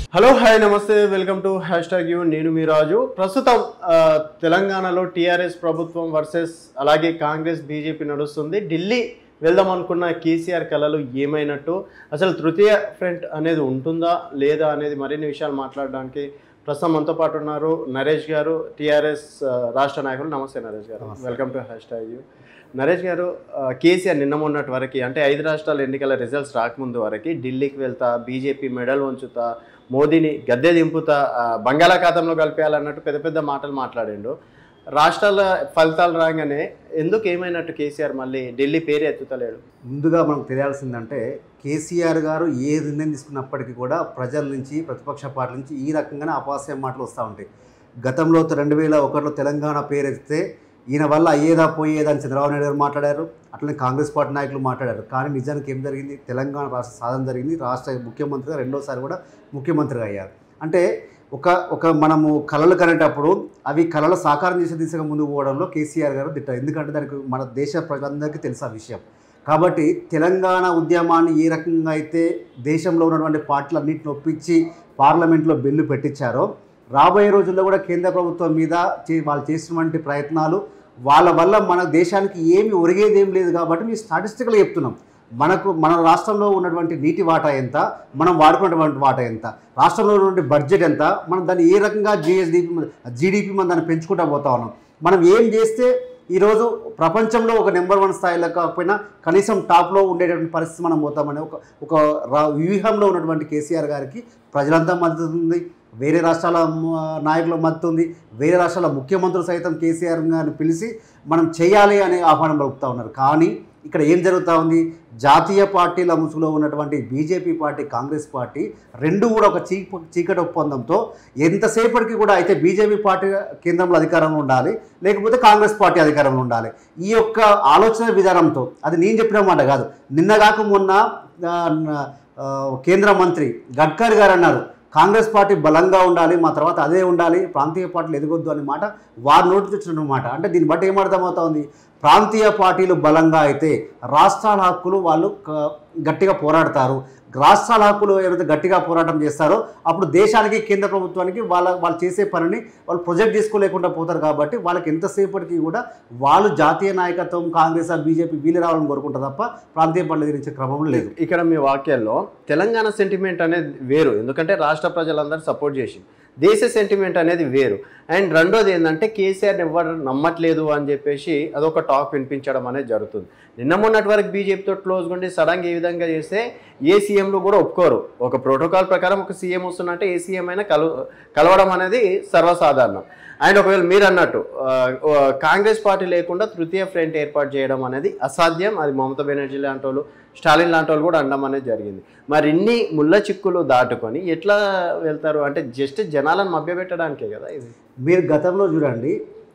Hello hi నమస్తే welcome to hash tag you నేను మీ రాజు ప్రస్తుతం ఆ, తెలంగాణలో టీఆర్ఎస్ ప్రభుత్వం వర్సెస్ అలాగే కాంగ్రెస్ బీజేపీ నడుస్తుంది ఢిల్లీ వెళ్దాం అనుకున్న కేసీఆర్ కళలు ఏమైనట్టు అసలు తృతీయ ఫ్రంట్ అనేది ఉంటుందా లేదా అనేది మరిన్ని విషయాలు మాట్లాడడానికి ప్రస్తుతం మనతో పాటు ఉన్నారు నరేష్ గారు టీఆర్ఎస్ రాష్ట్ర నాయకులు నమస్తే నరేష్ గారు welcome to hash tag you Naresh గారు ఆ, కేసీఆర్ నిన్న మొన్నటి వరకు అంటే ఐదు రాష్ట్రాల ఎన్నికల రిజల్ట్స్ రాకముందు వరకు ఢిల్లీకి వెళ్తా బీజేపీ మెడల్ వంచుతా మోదీని గద్దె దింపుతా ఆ, బంగాళాఖాతంలో కలిపేయాలన్నట్టు పెద్ద పెద్ద మాటలు మాట్లాడిండు రాష్ట్రాల ఫలితాలు రాగానే ఎందుకు ఏమైనట్టు కేసీఆర్ మళ్ళీ ఢిల్లీ పేరు ఎత్తుతలేడు ముందుగా మనకు తెలియాల్సిందంటే కేసీఆర్ గారు ఏ నిర్ణయం తీసుకున్నప్పటికీ కూడా ప్రజల నుంచి ప్రతిపక్ష పార్టీల నుంచి ఈ రకంగానే అపాస్య మాటలు వస్తూ ఉంటాయి గతంలో రెండు వేల ఒకటిలో తెలంగాణ పేరెత్తితే ఈయన వల్ల అయ్యేదా పోయేదా అని చంద్రబాబు నాయుడు గారు మాట్లాడారు అట్లనే కాంగ్రెస్ పార్టీ నాయకులు మాట్లాడారు కానీ నిజానికి ఏం జరిగింది తెలంగాణ రాష్ట్ర సాధన జరిగింది రాష్ట్ర ముఖ్యమంత్రిగా రెండోసారి కూడా ముఖ్యమంత్రిగా అయ్యారు అంటే ఒక ఒక మనము కళలు కనేటప్పుడు అవి కళలు సాకారం చేసే దిశగా ముందుకు పోవడంలో కేసీఆర్ గారు దిట్ట ఎందుకంటే దానికి మన దేశ ప్రజలందరికీ తెలుసు ఆ విషయం కాబట్టి తెలంగాణ ఉద్యమాన్ని ఏ రకంగా అయితే దేశంలో ఉన్నటువంటి పార్టీలన్నింటిని ఒప్పించి పార్లమెంట్లో బిల్లు పెట్టించారో రాబోయే రోజుల్లో కూడా కేంద్ర ప్రభుత్వం మీద చే- వాళ్ళు చేసినటువంటి ప్రయత్నాలు వాళ్ళ వల్ల మన దేశానికి ఏమి ఒరిగేది ఏం లేదు కాబట్టి మేము స్టాటిస్టికల్ చెప్తున్నాం మనకు మన రాష్ట్రంలో ఉన్నటువంటి నీటి వాటా ఎంత మనం వాడుకున్నటువంటి వాటా ఎంత రాష్ట్రంలో ఉన్నటువంటి బడ్జెట్ ఎంత మనం దాన్ని ఏ రకంగా జిఎస్డిపి జీడిపి మనం దాన్ని పెంచుకుంటూ పోతా ఉన్నాం మనం ఏం చేస్తే ఈరోజు ప్రపంచంలో ఒక నెంబర్ వన్ స్థాయిలో కాకపోయినా కనీసం టాప్లో ఉండేటటువంటి పరిస్థితి మనం పోతామని ఒక ఒక రా- వ్యూహంలో ఉన్నటువంటి కేసీఆర్ గారికి ప్రజలంతా మద్దతు ఉంది వేరే రాష్ట్రాల మ- నాయకుల మద్దతు ఉంది వేరే రాష్ట్రాల ముఖ్యమంత్రులు సైతం కేసీఆర్ గారిని పిలిచి మనం చేయాలి అనే ఆహ్వానం పలుకుతూ ఉన్నారు కానీ ఇక్కడ ఏం జరుగుతూ ఉంది జాతీయ పార్టీల ముసుగులో ఉన్నటువంటి బీజేపీ పార్టీ కాంగ్రెస్ పార్టీ రెండు కూడా ఒక చీ చీకటి ఒప్పందంతో ఎంతసేపటికి కూడా అయితే బీజేపీ పార్టీ కేంద్రంలో అధికారంలో ఉండాలి లేకపోతే కాంగ్రెస్ పార్టీ అధికారంలో ఉండాలి ఈ యొక్క ఆలోచన విధానంతో అది నేను చెప్పిన మాట కాదు నిన్నగాక మొన్న ఆ, ఆ, కేంద్ర మంత్రి గడ్కరీ గారు అన్నారు కాంగ్రెస్ పార్టీ బలంగా ఉండాలి మా తర్వాత అదే ఉండాలి ప్రాంతీయ పార్టీలు ఎదగొద్దు అనే మాట వారి నోటి వచ్చిన మాట అంటే దీన్ని బట్టి ఏమర్థమవుతా ఉంది ప్రాంతీయ పార్టీలు బలంగా అయితే రాష్ట్రాల హక్కులు వాళ్ళు క- గట్టిగా పోరాడతారు రాష్ట్రాల హక్కులు ఏదైతే గట్టిగా పోరాటం చేస్తారో అప్పుడు దేశానికి కేంద్ర ప్రభుత్వానికి వాళ్ళ వాళ్ళు చేసే పనిని వాళ్ళు ప్రొజెక్ట్ చేసుకోలేకుండా పోతారు కాబట్టి వాళ్ళకి ఎంతసేపటికి కూడా వాళ్ళు జాతీయ నాయకత్వం కాంగ్రెస్ బీజేపీ వీళ్ళు రావాలని కోరుకుంటారు తప్ప ప్రాంతీయ పార్టీలు ఎదిరించే క్రమం లేదు ఇక్కడ మీ వాక్యాల్లో తెలంగాణ సెంటిమెంట్ అనేది వేరు ఎందుకంటే రాష్ట్ర ప్రజలందరూ సపోర్ట్ చేసి దేశ సెంటిమెంట్ అనేది వేరు అండ్ రెండోది ఏంటంటే కేసీఆర్ని ఎవరు నమ్మట్లేదు అని చెప్పేసి అదొక టాక్ వినిపించడం అనేది జరుగుతుంది నిన్న మొన్నటి వరకు బీజేపీతో క్లోజ్గా ఉండి సడన్గా ఈ విధంగా చేస్తే ఏ సీఎంలు కూడా ఒప్పుకోరు ఒక ప్రోటోకాల్ ప్రకారం ఒక సీఎం వస్తున్నట్టే ఏ సీఎం అయినా కలు కలవడం అనేది సర్వసాధారణం అండ్ ఒకవేళ మీరు అన్నట్టు ఆ, ఆ, కాంగ్రెస్ పార్టీ లేకుండా తృతీయ ఫ్రంట్ ఏర్పాటు చేయడం అనేది అసాధ్యం అది మమతా బెనర్జీ లాంటి వాళ్ళు స్టాలిన్ లాంటి వాళ్ళు కూడా అనడం అనేది జరిగింది మరి ఇన్ని ముళ్ళ చిక్కులు దాటుకొని ఎట్లా వెళ్తారు అంటే జస్ట్ జనాలను మభ్యపెట్టడానికే కదా ఇది మీరు గతంలో చూడండి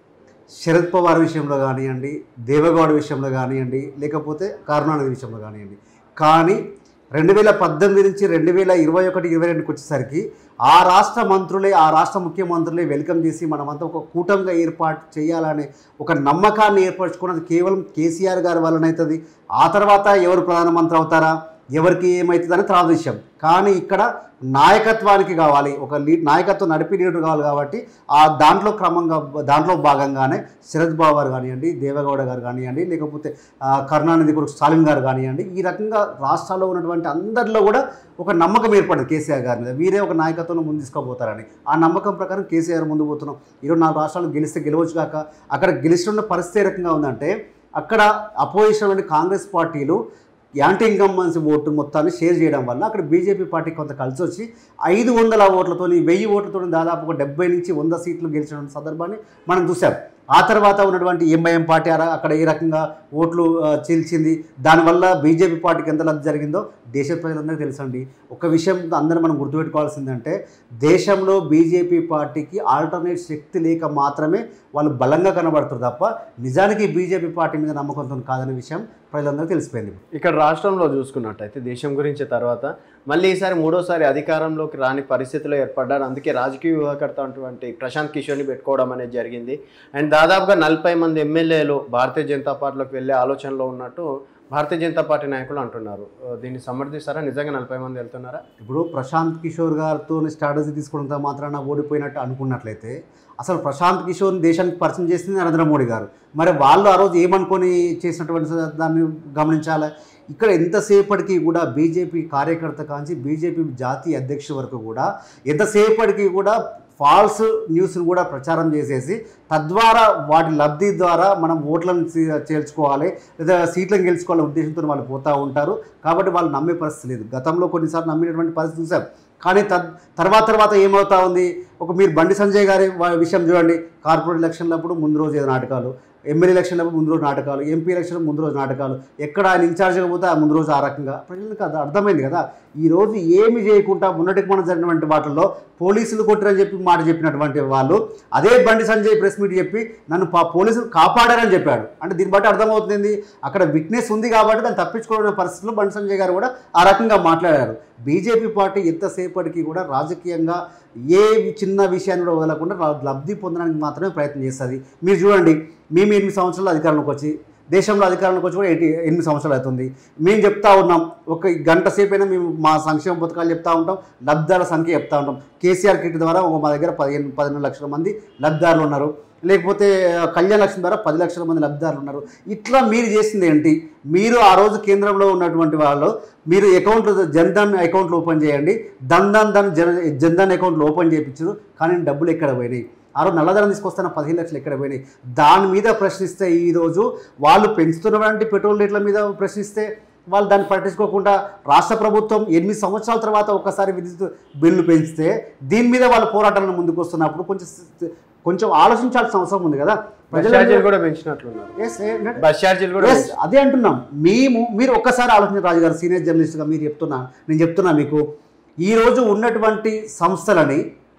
శరద్ పవార్ విషయంలో కానివ్వండి దేవగౌడ విషయంలో కానివ్వండి లేకపోతే కరుణానిధి విషయంలో కానివ్వండి కానీ రెండు వేల పద్దెనిమిది నుంచి రెండు వేల ఇరవై ఒకటి ఇరవై రెండుకి వచ్చేసరికి ఆ రాష్ట్ర మంత్రులే ఆ రాష్ట్ర ముఖ్యమంత్రులే వెల్కమ్ చేసి మనమంతా ఒక కూటమిగా ఏర్పాటు చేయాలనే ఒక నమ్మకాన్ని ఏర్పరచుకున్నది కేవలం కేసీఆర్ గారి వల్లనవుతుంది ఆ తర్వాత ఎవరు ప్రధానమంత్రి అవుతారా ఎవరికి ఏమవుతుంది అని తర్వాత విషయం కానీ ఇక్కడ నాయకత్వానికి కావాలి ఒక లీ నాయకత్వం నడిపి లీడర్ కావాలి కాబట్టి ఆ దాంట్లో క్రమంగా దాంట్లో భాగంగానే శరద్ బాబు గారు కానివ్వండి దేవగౌడ గారు కానివ్వండి లేకపోతే ఆ, కరుణానిధి కొడుకు స్టాలిన్ గారు కానివ్వండి ఈ రకంగా రాష్ట్రాల్లో ఉన్నటువంటి అందరిలో కూడా ఒక నమ్మకం ఏర్పడింది కేసీఆర్ గారి మీద వీరే ఒక నాయకత్వంలో ముందు తీసుకుపోతారని ఆ నమ్మకం ప్రకారం కేసీఆర్ ముందు పోతున్నాం ఈరోజు నాలుగు రాష్ట్రాలు గెలిస్తే గెలవచ్చు కాక అక్కడ గెలిచిన పరిస్థితి ఏ రకంగా ఉందంటే అక్కడ అపోజిషన్ కాంగ్రెస్ పార్టీలు యాంటీ ఇన్కంబెన్సీ ఓటు మొత్తాన్ని షేర్ చేయడం వల్ల అక్కడ బీజేపీ పార్టీ కొంత కలిసి వచ్చి ఐదు వందల ఓట్లతో వెయ్యి ఓట్లతో దాదాపు ఒక డెబ్బై నుంచి వంద సీట్లు గెలిచిన సందర్భాన్ని మనం చూసాం ఆ తర్వాత ఉన్నటువంటి ఎంఐఎం పార్టీ అర- అక్కడ ఏ రకంగా ఓట్లు ఆ, చీల్చింది దానివల్ల బీజేపీ పార్టీకి ఎంత లబ్ధి జరిగిందో దేశ ప్రజలందరికీ తెలుసండి ఒక విషయం అందరూ మనం గుర్తుపెట్టుకోవాల్సిందంటే దేశంలో బీజేపీ పార్టీకి ఆల్టర్నేట్ శక్తి లేక మాత్రమే వాళ్ళు బలంగా కనబడుతారు తప్ప నిజానికి బీజేపీ పార్టీ మీద నమ్మకంతో కాదనే విషయం ప్రజలందరికీ తెలిసిపోయింది ఇక్కడ రాష్ట్రంలో చూసుకున్నట్టయితే దేశం గురించి తర్వాత మళ్ళీ ఈసారి మూడోసారి అధికారంలోకి రాని పరిస్థితిలో ఏర్పడ్డారు అందుకే రాజకీయ వ్యూహకర్త అటువంటి ప్రశాంత్ కిషోర్ని పెట్టుకోవడం అనేది జరిగింది అండ్ దాదాపుగా నలభై మంది ఎమ్మెల్యేలు భారతీయ జనతా పార్టీలోకి వెళ్ళే ఆలోచనలో ఉన్నట్టు భారతీయ జనతా పార్టీ నాయకులు అంటున్నారు ఆ, దీన్ని సమర్థిస్తారా నిజంగా నలభై మంది వెళ్తున్నారా ఇప్పుడు ప్రశాంత్ కిషోర్ గారితో స్ట్రాటజీ తీసుకోవడంతో మాత్రాన ఓడిపోయినట్టు అనుకున్నట్లయితే అసలు ప్రశాంత్ కిషోర్ని దేశానికి పరిచయం చేసింది నరేంద్ర మోడీ గారు మరి వాళ్ళు ఆ రోజు ఏమనుకొని చేసినటువంటి దాన్ని గమనించాలి ఇక్కడ ఎంతసేపటికి కూడా బీజేపీ కార్యకర్త కాంచి బీజేపీ జాతీయ అధ్యక్షుడి వరకు కూడా ఎంతసేపటికి కూడా ఫాల్స్ న్యూస్ని కూడా ప్రచారం చేసేసి తద్వారా వాటి లబ్ధి ద్వారా మనం ఓట్లను చే- చేర్చుకోవాలి లేదా సీట్లను గెలుచుకోవాలనే ఉద్దేశంతో వాళ్ళు పోతూ ఉంటారు కాబట్టి వాళ్ళు నమ్మే పరిస్థితి లేదు గతంలో కొన్నిసార్లు నమ్మినటువంటి పరిస్థితి చూసాం కానీ తద్ తర్వాత తర్వాత ఏమవుతా ఉంది ఒక మీరు బండి సంజయ్ గారి వా- విషయం చూడండి కార్పొరేట్ ఎలక్షన్లప్పుడు ముందు రోజు ఏదో నాటకాలు ఎమ్మెల్యే ఎలక్షన్లప్పుడు ముందు రోజు నాటకాలు ఎంపీ ఎలక్షన్ ముందు రోజు నాటకాలు ఎక్కడ ఆయన ఇన్ఛార్జ్గా పోతే ఆ ముందు రోజు ఆ రకంగా ప్రజలకు అది అర్థమైంది కదా ఈ రోజు ఏమి చేయకుండా మొన్నటికి మనం జరిగినటువంటి వాటిల్లో పోలీసులు కొట్టారని చెప్పి మాట చెప్పినటువంటి వాళ్ళు అదే బండి సంజయ్ ప్రెస్ మీట్ చెప్పి నన్ను పా- పోలీసులు కాపాడారని చెప్పాడు అంటే దీన్ని బట్టి అర్థమవుతుంది అక్కడ విట్నెస్ ఉంది కాబట్టి దాన్ని తప్పించుకోవడం పరిస్థితుల్లో బండి సంజయ్ గారు కూడా ఆ రకంగా మాట్లాడారు బీజేపీ పార్టీ ఎంతసేపటికి కూడా రాజకీయంగా ఏ చిన్న విషయాన్ని కూడా వదలకుండా రా- లబ్ధి పొందడానికి మాత్రమే ప్రయత్నం చేస్తుంది మీరు చూడండి మేము ఎనిమిది సంవత్సరాలు అధికారంలోకి వచ్చి దేశంలో అధికారంలోకి వచ్చి కూడా ఎయిటీ ఎనిమిది సంవత్సరాలు అవుతుంది మేము చెప్తా ఉన్నాం ఒక గంట సేపు అయినా మేము మా సంక్షేమ పథకాలు చెప్తా ఉంటాం లబ్ధాల సంఖ్య చెప్తా ఉంటాం కేసీఆర్ కిట్ ద్వారా ఒక మా దగ్గర పదిహేను పదిహేను లక్షల మంది లబ్ధారులు ఉన్నారు లేకపోతే ఆ, కళ్యాణ లక్ష్మి ద్వారా పది లక్షల మంది లబ్ధిదారులు ఉన్నారు ఇట్లా మీరు చేసింది ఏంటి మీరు ఆ రోజు కేంద్రంలో ఉన్నటువంటి వాళ్ళు మీరు అకౌంట్ జన్ధన్ అకౌంట్లు ఓపెన్ చేయండి ధన్ ధన్ ధన్ జన్ జన్ధన్ అకౌంట్లు ఓపెన్ చేయించారు కానీ డబ్బులు ఎక్కడ పోయినాయి ఆ రోజు నల్లధనం తీసుకొస్తున్న పదిహేను లక్షలు ఎక్కడ పోయినాయి దాని మీద ప్రశ్నిస్తే ఈరోజు వాళ్ళు పెంచుతున్నటువంటి పెట్రోల్ రేట్ల మీద ప్రశ్నిస్తే వాళ్ళు దాన్ని పట్టించుకోకుండా రాష్ట్ర ప్రభుత్వం ఎనిమిది సంవత్సరాల తర్వాత ఒక్కసారి విద్యుత్ బిల్లు పెంచితే దీని మీద వాళ్ళ పోరాటాలను ముందుకు వస్తున్నప్పుడు కొంచెం కొంచెం ఆలోచించాల్సిన అవసరం ఉంది కదా బస్ ఛార్జీలు కూడా పెంచినట్లున్నారు Yes, eh, బస్ ఛార్జీలు కూడా Yes, అదే అంటున్నాం మేము మీరు ఒక్కసారి ఆలోచించారు రాజు గారు సీనియర్ జర్నలిస్ట్గా మీరు చెప్తున్నా నేను చెప్తున్నా మీకు ఈరోజు ఉన్నటువంటి సంస్థలని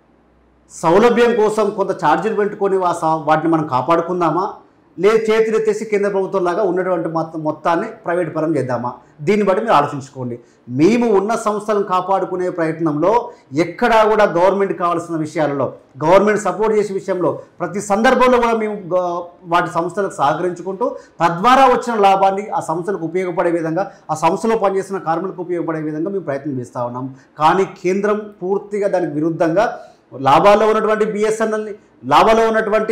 సౌలభ్యం కోసం కొంత ఛార్జీలు పెట్టుకొని వా సా- వాటిని మనం కాపాడుకుందామా లేదు చేతులెత్తేసి కేంద్ర ప్రభుత్వం లాగా ఉన్నటువంటి మొత్తం మొత్తాన్ని ప్రైవేట్ పరం చేద్దామా దీన్ని బట్టి మీరు ఆలోచించుకోండి మేము ఉన్న సంస్థలను కాపాడుకునే ప్రయత్నంలో ఎక్కడా కూడా గవర్నమెంట్ కావాల్సిన విషయాలలో గవర్నమెంట్ సపోర్ట్ చేసే విషయంలో ప్రతి సందర్భంలో కూడా మేము గ- వాటి సంస్థలకు సహకరించుకుంటూ తద్వారా వచ్చిన లాభాన్ని ఆ సంస్థలకు ఉపయోగపడే విధంగా ఆ సంస్థలో పనిచేస్తున్న కార్మికులకు ఉపయోగపడే విధంగా మేము ప్రయత్నం చేస్తూ ఉన్నాం కానీ కేంద్రం పూర్తిగా దానికి విరుద్ధంగా లాభాల్లో ఉన్నటువంటి బిఎస్ఎన్ఎల్ని లాభాల్లో ఉన్నటువంటి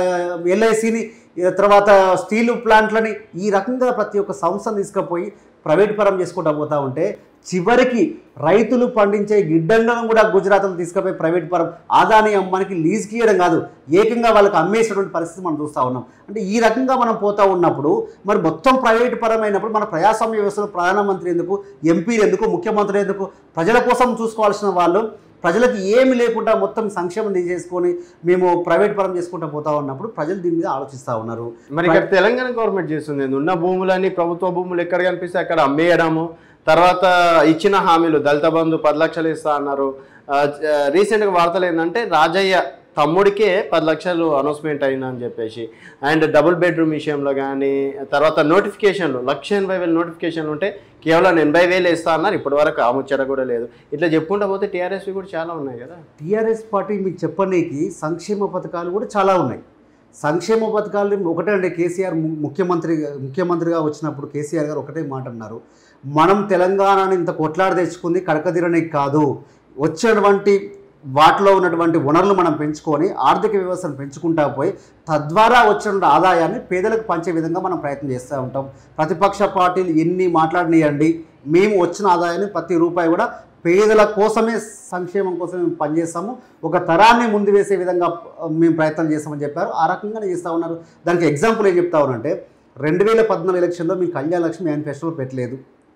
ఎల్ఐసిని తర్వాత స్టీల్ ప్లాంట్లని ఈ రకంగా ప్రతి ఒక్క సంస్థను తీసుకుపోయి ప్రైవేట్ పరం చేసుకుంటూ పోతా ఉంటే చివరికి రైతులు పండించే గిడ్డంగులను కూడా గుజరాత్లో తీసుకుపోయి ప్రైవేట్ పరం ఆదాని అమ్మానికి లీజ్కి ఇవ్వడం కాదు ఏకంగా వాళ్ళకి అమ్మేసేటువంటి పరిస్థితి మనం చూస్తూ ఉన్నాం అంటే ఈ రకంగా మనం పోతా ఉన్నప్పుడు మరి మొత్తం ప్రైవేట్ పరమైనప్పుడు మన ప్రజాస్వామ్య వ్యవస్థలో ప్రధానమంత్రి ఎందుకు ఎంపీలు ఎందుకు ముఖ్యమంత్రి ఎందుకు ప్రజల కోసం చూసుకోవాల్సిన వాళ్ళు ప్రజలకు ఏమి లేకుండా మొత్తం సంక్షేమం తీసేసుకొని మేము ప్రైవేట్ పరం చేసుకుంటూ పోతా ఉన్నప్పుడు ప్రజలు దీని మీద ఆలోచిస్తూ ఉన్నారు మరి ఇక్కడ తెలంగాణ గవర్నమెంట్ చేస్తుంది ఏంది? ఉన్న భూములన్నీ ప్రభుత్వ భూములు ఎక్కడ కనిపిస్తే అక్కడ అమ్మేయడము తర్వాత ఇచ్చిన హామీలు దళిత బంధు పది లక్షలు ఇస్తా అన్నారు రీసెంట్గా వార్తలు ఏంటంటే రాజయ్య తమ్ముడికే పది లక్షలు అనౌన్స్మెంట్ అయిందని చెప్పేసి అండ్ డబుల్ బెడ్రూమ్ విషయంలో కానీ తర్వాత నోటిఫికేషన్లు లక్ష ఎనభై వేలు నోటిఫికేషన్లు ఉంటే కేవలం ఎనభై వేలు ఇస్తా అన్నారు ఇప్పటి వరకు ఆ ముచ్చట కూడా లేదు ఇట్లా చెప్పుకుంటా పోతే టీఆర్ఎస్వి కూడా చాలా ఉన్నాయి కదా టీఆర్ఎస్ పార్టీ మీకు చెప్పనీకి సంక్షేమ పథకాలు కూడా చాలా ఉన్నాయి సంక్షేమ పథకాలు ఒకటే అంటే కేసీఆర్ ము- ముఖ్యమంత్రి ముఖ్యమంత్రిగా వచ్చినప్పుడు కేసీఆర్ గారు ఒకటే మాట అన్నారు మనం తెలంగాణని ఇంత కొట్లాడి తెచ్చుకుంది కడకదిరనికి కాదు వచ్చేటువంటి వాటిలో ఉన్నటువంటి వనరులు మనం పెంచుకొని ఆర్థిక వ్యవస్థను పెంచుకుంటా పోయి తద్వారా వచ్చిన ఆదాయాన్ని పేదలకు పంచే విధంగా మనం ప్రయత్నం చేస్తూ ఉంటాం ప్రతిపక్ష పార్టీలు ఎన్ని మాట్లాడినాయండి మేము వచ్చిన ఆదాయాన్ని ప్రతి రూపాయి కూడా పేదల కోసమే సంక్షేమం కోసం మేము పనిచేస్తాము ఒక తరాన్ని ముందు వేసే విధంగా ఆ, మేము ప్రయత్నం చేస్తామని చెప్పారు ఆ రకంగానే చేస్తూ ఉన్నారు దానికి ఎగ్జాంపుల్ ఏం చెప్తా ఉన్నారంటే రెండు వేల పద్నాలుగు ఎలక్షన్లో మీ కళ్యాణ లక్ష్మి మేనిఫెస్టోలో పెట్టలేదు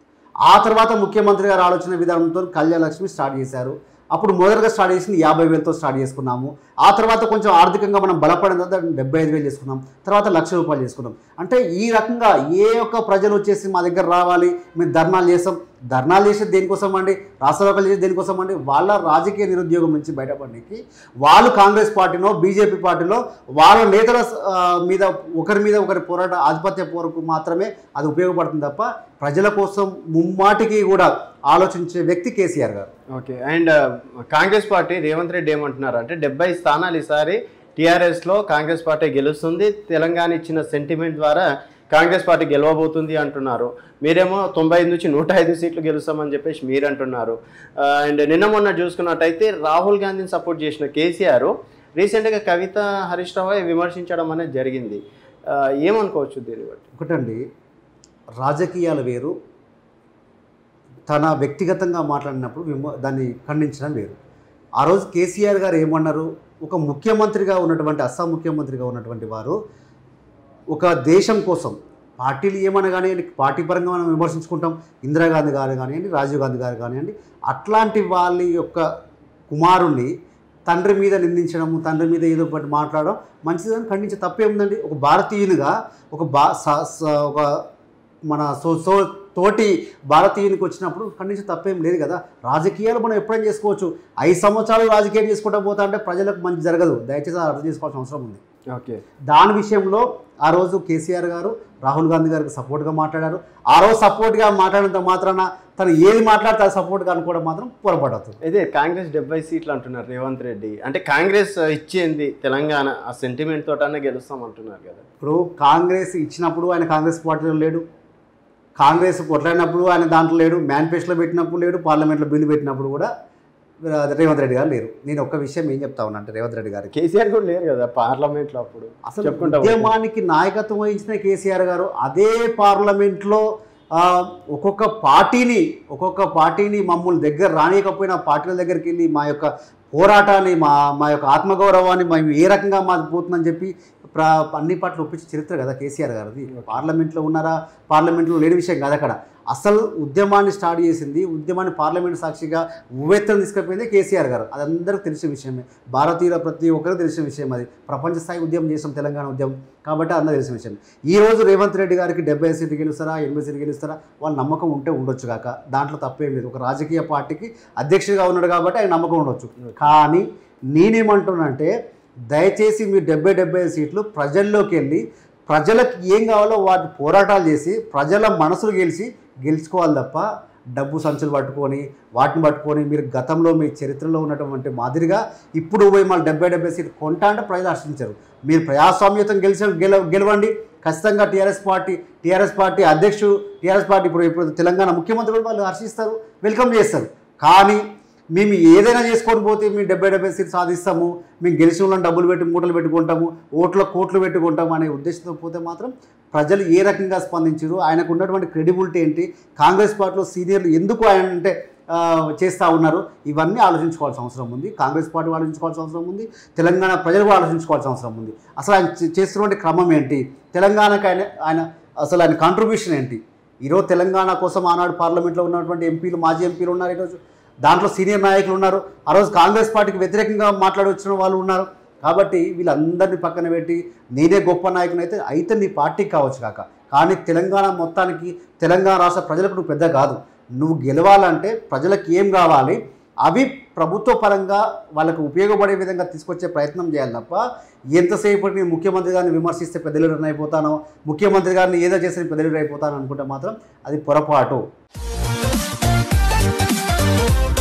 ఆ తర్వాత ముఖ్యమంత్రి గారు ఆలోచన విధానంతో కళ్యాణ లక్ష్మి స్టార్ట్ చేశారు అప్పుడు మొదటగా స్టార్ట్ చేసింది యాభై వేలతో స్టార్ట్ చేసుకున్నాము ఆ తర్వాత కొంచెం ఆర్థికంగా మనం బలపడిన తర్వాత డెబ్బై ఐదు వేలు చేసుకున్నాం తర్వాత లక్ష రూపాయలు చేసుకున్నాం అంటే ఈ రకంగా ఏ ఒక్క ప్రజలు వచ్చేసి మా దగ్గర రావాలి మేము ధర్నాలు చేస్తాం ధర్నాలు చేసేది దేనికోసం అండి రాష్ట్రలోకలు చేసేది దేనికోసం అండి వాళ్ళ రాజకీయ నిరుద్యోగం నుంచి బయటపడడానికి వాళ్ళు కాంగ్రెస్ పార్టీనో బీజేపీ పార్టీలో వాళ్ళ నేతల ఆ, మీద ఒకరి మీద ఒకరి పోరాట ఆధిపత్య పోరకు మాత్రమే అది ఉపయోగపడుతుంది తప్ప ప్రజల కోసం ముమ్మాటికి కూడా ఆలోచించే వ్యక్తి కేసీఆర్ గారు okay and Congress party Revanth Reddy ఏమంటున్నారు అంటే డెబ్బై స్థానాలు ఈసారి టీఆర్ఎస్లో కాంగ్రెస్ పార్టీ గెలుస్తుంది తెలంగాణ ఇచ్చిన సెంటిమెంట్ ద్వారా కాంగ్రెస్ పార్టీ గెలవబోతుంది అంటున్నారు మీరేమో తొంభై ఐదు నుంచి నూట ఐదు సీట్లు గెలుస్తామని చెప్పేసి మీరు అంటున్నారు అండ్ నిన్న మొన్న చూసుకున్నట్టయితే రాహుల్ గాంధీని సపోర్ట్ చేసిన కేసీఆర్ రీసెంట్గా కవిత హరీష్ రావు విమర్శించడం అనేది జరిగింది ఆ, ఏమనుకోవచ్చు దీన్ని బట్టి ఒకటండి రాజకీయాలు వేరు తన వ్యక్తిగతంగా మాట్లాడినప్పుడు విమ దాన్ని ఖండించడం వేరు ఆ రోజు కేసీఆర్ గారు ఏమన్నారు ఒక ముఖ్యమంత్రిగా ఉన్నటువంటి అస్సాం ముఖ్యమంత్రిగా ఉన్నటువంటి వారు ఒక దేశం కోసం పార్టీలు ఏమన్నా కానివ్వండి పార్టీ పరంగా మనం విమర్శించుకుంటాం ఇందిరాగాంధీ గారు కానివ్వండి రాజీవ్ గాంధీ గారు కానివ్వండి అట్లాంటి వాళ్ళ యొక్క కుమారుణ్ణి తండ్రి మీద నిందించడము తండ్రి మీద ఏదో ఒకటి మాట్లాడడం మంచిదని ఖండించే తప్పేముందండి ఒక భారతీయునిగా ఒక బా స- స- ఒక మన సో సో తోటి భారతీయునికి వచ్చినప్పుడు ఖండించే తప్పేం లేదు కదా రాజకీయాలు మనం ఎప్పుడైనా చేసుకోవచ్చు ఐదు సంవత్సరాలు రాజకీయం చేసుకుంటా పోతా అంటే ప్రజలకు మంచి జరగదు దయచేసి అది అర్థం చేసుకోవాల్సిన అవసరం ఉంది ఓకే దాని విషయంలో ఆ రోజు కేసీఆర్ గారు రాహుల్ గాంధీ గారికి సపోర్ట్గా మాట్లాడారు ఆ రోజు సపోర్ట్గా మాట్లాడినంత మాత్రాన తను ఏది మాట్లాడితే అది సపోర్ట్గా అనుకోవడం మాత్రం పొరపడదు అయితే కాంగ్రెస్ డెబ్బై సీట్లు అంటున్నారు రేవంత్ రెడ్డి అంటే కాంగ్రెస్ ఇచ్చింది తెలంగాణ ఆ సెంటిమెంట్ తోటనే గెలుస్తాం అంటున్నారు కదా ఇప్పుడు కాంగ్రెస్ ఇచ్చినప్పుడు ఆయన కాంగ్రెస్ పార్టీలో లేడు కాంగ్రెస్ కొట్లాడినప్పుడు ఆయన దాంట్లో లేడు మేనిఫెస్టోలో పెట్టినప్పుడు లేడు పార్లమెంట్లో బిల్లు పెట్టినప్పుడు కూడా ఆ, రేవంత్ రెడ్డి గారు లేరు నేను ఒక్క విషయం ఏం చెప్తా ఉన్నా అంటే రేవంత్ రెడ్డి గారికి కేసీఆర్ కూడా లేరు కదా పార్లమెంట్లో అప్పుడు అసలు చెప్పుకుంటా పోతే. ఉద్యమానికి నాయకత్వం వహించిన కేసీఆర్ గారు అదే పార్లమెంట్లో ఆ, ఒక్కొక్క పార్టీని ఒక్కొక్క పార్టీని మమ్మల్ని దగ్గర రానియకపోయినా పార్టీల దగ్గరికి వెళ్ళి మా యొక్క పోరాటాన్ని మా మా యొక్క ఆత్మగౌరవాన్ని మేము ఏ రకంగా మాది పోతుందని చెప్పి ప్ర అన్ని పార్టీలు ఒప్పించి చరిత్ర కదా కేసీఆర్ గారిది పార్లమెంట్లో ఉన్నారా పార్లమెంట్లో లేని విషయం కాదు అక్కడ అసలు ఉద్యమాన్ని స్టార్ట్ చేసింది ఉద్యమాన్ని పార్లమెంట్ సాక్షిగా ఉవ్వెత్తను తీసుకుపోయింది కేసీఆర్ గారు అది అందరికీ తెలిసిన విషయమే భారతీయుల ప్రతి ఒక్కరికి తెలిసిన విషయం అది ప్రపంచ స్థాయి ఉద్యమం చేసాం తెలంగాణ ఉద్యమం కాబట్టి అందరూ తెలిసిన విషయం ఈ రోజు రేవంత్ రెడ్డి గారికి డెబ్బై సీట్లు గెలుస్తారా ఎనభై సీట్లు గెలుస్తారా వాళ్ళ నమ్మకం ఉంటే ఉండొచ్చు కాక దాంట్లో తప్పేం లేదు ఒక రాజకీయ పార్టీకి అధ్యక్షుడిగా ఉన్నాడు కాబట్టి ఆయన నమ్మకం ఉండొచ్చు కానీ నేనేమంటున్నానంటే దయచేసి మీరు డెబ్బై డెబ్బై సీట్లు ప్రజల్లోకి వెళ్ళి ప్రజలకు ఏం కావాలో వాటి పోరాటాలు చేసి ప్రజల మనసులు గెలిచి గెలుచుకోవాలి తప్ప డబ్బు సంచులు పట్టుకొని వాటిని పట్టుకొని మీరు గతంలో మీ చరిత్రలో ఉన్నటువంటి మాదిరిగా ఇప్పుడు పోయి మళ్ళీ డెబ్బై డెబ్బై సీట్లు కొంటా అంటే ప్రజలు హర్షించరు మీరు ప్రజాస్వామ్యతం గెలిచి గెల గెలవండి ఖచ్చితంగా టీఆర్ఎస్ పార్టీ టీఆర్ఎస్ పార్టీ అధ్యక్షుడు టీఆర్ఎస్ పార్టీ ఇప్పుడు ఇప్పుడు తెలంగాణ ముఖ్యమంత్రి కూడా వాళ్ళు హర్షిస్తారు వెల్కమ్ చేస్తారు కానీ మేము ఏదైనా చేసుకొని పోతే మేము డెబ్బై డెబ్బై సీట్లు సాధిస్తాము మేము గెలిచిన వాళ్ళని డబ్బులు పెట్టి మూటలు పెట్టుకుంటాము ఓట్ల కోట్లు పెట్టుకుంటాము అనే ఉద్దేశంతో పోతే మాత్రం ప్రజలు ఏ రకంగా స్పందించారు ఆయనకు ఉన్నటువంటి క్రెడిబిలిటీ ఏంటి కాంగ్రెస్ పార్టీలో సీనియర్లు ఎందుకు ఆయన అంటే ఆ, చేస్తూ ఉన్నారు ఇవన్నీ ఆలోచించుకోవాల్సిన అవసరం ఉంది కాంగ్రెస్ పార్టీ ఆలోచించుకోవాల్సిన అవసరం ఉంది తెలంగాణ ప్రజలు కూడా ఆలోచించుకోవాల్సిన అవసరం ఉంది అసలు ఆయన చే- చేస్తున్నటువంటి క్రమం ఏంటి తెలంగాణకు ఆయన ఆయన అసలు ఆయన కాంట్రిబ్యూషన్ ఏంటి ఈరోజు తెలంగాణ కోసం ఆనాడు పార్లమెంట్లో ఉన్నటువంటి ఎంపీలు మాజీ ఎంపీలు ఉన్నారు ఈరోజు దాంట్లో సీనియర్ నాయకులు ఉన్నారు ఆ రోజు కాంగ్రెస్ పార్టీకి వ్యతిరేకంగా మాట్లాడి వచ్చిన వాళ్ళు ఉన్నారు కాబట్టి వీళ్ళందరినీ పక్కన పెట్టి నేనే గొప్ప నాయకుని అయితే అయితే నీ పార్టీకి కావచ్చు కాక కానీ తెలంగాణ మొత్తానికి తెలంగాణ రాష్ట్ర ప్రజలకు నువ్వు పెద్ద కాదు నువ్వు గెలవాలంటే ప్రజలకు ఏం కావాలి అవి ప్రభుత్వ పరంగా వాళ్ళకు ఉపయోగపడే విధంగా తీసుకొచ్చే ప్రయత్నం చేయాలి తప్ప ఎంతసేపటి నేను ముఖ్యమంత్రి గారిని విమర్శిస్తే పెద్ద లీడర్ అయిపోతానో ముఖ్యమంత్రి గారిని ఏదో చేస్తే పెద్ద లీడర్ అయిపోతాను అనుకుంటే మాత్రం అది పొరపాటు